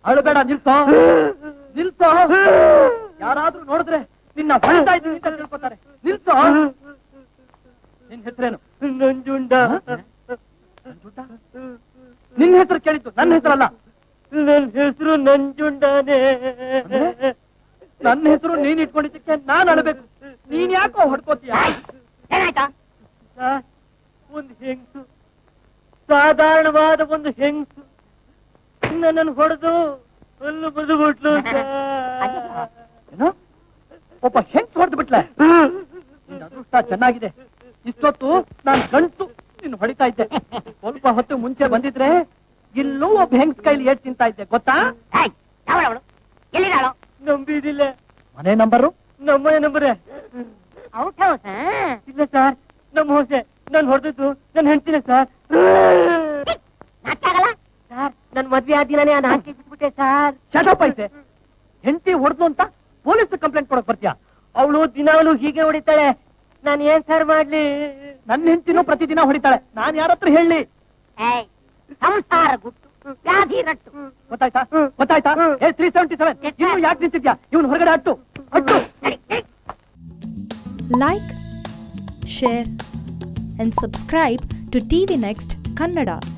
ಅಳಬೇಡ ನಿಲ್ಸೋ ನಿಲ್ಸೋ ಯಾರಾದ್ರೂ ನೋಡಿದ್ರೆ ನಿನ್ನ ಹೊಳ್ತಾ ಇದ್ದೀನಿ ಅಂತ ತಿಳ್ಕೊತಾರೆ ನಿಲ್ಸೋ ನಿನ್ ಹೆಸರೇನು ನಂಜುಂಡ ನಂಜುಂಡ? ನಿನ್ ಹೆಸರು ಕೇಳಿದ್ದು ನನ್ನ ಹೆಸರಲ್ಲ ನನ್ನ ಹೆಸರು ನಂಜುಂಡನೇ ಅಂದ್ರೆ? ನನ್ನ ಹೆಸರು ನೀನ್ ಇಟ್ಕೊಂಡಿದ್ದಕ್ಕೆ ನಾನ್ ಅಳಬೇಕು ನೀನ್ ಯಾಕೋ ಹೊಡ್ಕೋತೀಯ ಏನಾಯ್ತಾ ಸರ್, ಒಂದು ಹೆಂಗಸು ಸಾಧಾರಣವಾದ ಒಂದು ಹೆಂಗಸು ನನ್ನನ್ನು ಹೊಡೆದು ಅಲ್ಲು ಬದುಬಿಟ್ಲು ಏನು ಒಬ್ಬ ಹೆಂಗ್ ಹೊಡೆದು ಬಿಟ್ಲೆ ನಿನ್ ಅದೃಷ್ಟ ಚೆನ್ನಾಗಿದೆ ಇಷ್ಟೊತ್ತು ನಾನ್ ಗಂಟು ನಿನ್ ಹೊಡಿತಾ ಇದ್ದೆ ಸ್ವಲ್ಪ ಹೊತ್ತು ಮುಂಚೆ ಬಂದಿದ್ರೆ ಇಲ್ಲೂ ಒಬ್ಬ ಹೆಂಗ್ ಕೈಲಿ ಏಟ್ ತಿಂತಾ ಇದ್ದೆ ಗೊತ್ತಾ ಏಯ್ ಯಾವಳವಳು ಎಲ್ಲಿದ್ದಾಳು ನಂಬಿದಿಲ್ಲ ಮನೆ ನಂಬರು ನಮ್ಮನೆ ನಂಬರೇ ಔಟ್ ಹೌಸ್ ಇಲ್ಲ ಸರ್ ನಮ್ಮ ಹೊಸೆ ನಾನು ಹೊಡೆದದ್ದು ನನ್ನ ಹೆಂಡ್ತಿನ ಸರ್ ನಾಚಾಗಲ್ಲ ಸರ್ ನನ್ ಮದ್ವೆ ಆದ ದಿನನೇ ನಾನು ಹಾಕಿ ಬಿಟ್ಬಿಟ್ಟೆ ಸರ್ ಶಟಪ್ ಐತೆ ಹೆಂಡತಿ ಹೊಡೆದು ಅಂತ ಪೊಲೀಸ್ ಕಂಪ್ಲೇಂಟ್ ಕೊಡಕ್ ಬರ್ತೀಯಾ ಅವಳು ದಿನಾವಳು ಹೀಗೆ ಹೊಡಿತಾಳೆ ನಾನು ಏನ್ ಸರ್ ಮಾಡ್ಲಿ ನನ್ನ ಹೆಂಡತಿನೂ ಪ್ರತಿದಿನ ಹೊಡಿತಾಳೆ ನಾನ್ ಯಾರ ಹತ್ರ ಹೇಳಿ ಏಯ್ ಸಂಸಾರ ಗುಟ್ಟು ವ್ಯಾಧಿ ರಟ್ಟು ಗೊತ್ತಾಯ್ತಾ ಗೊತ್ತಾಯ್ತಾ ಏ ತ್ರೀ ಸೆವೆಂಟಿ ಸೆವೆನ್ ಇನ್ನು ಯಾಕೆ ನಿಂತಿದ್ಯಾ ಇವನು ಹೊರಗಡೆ ಹಟ್ಟು ಹಟ್ಟು ನಡಿ, ನಡಿ. like, share, and subscribe to TV Next Kannada.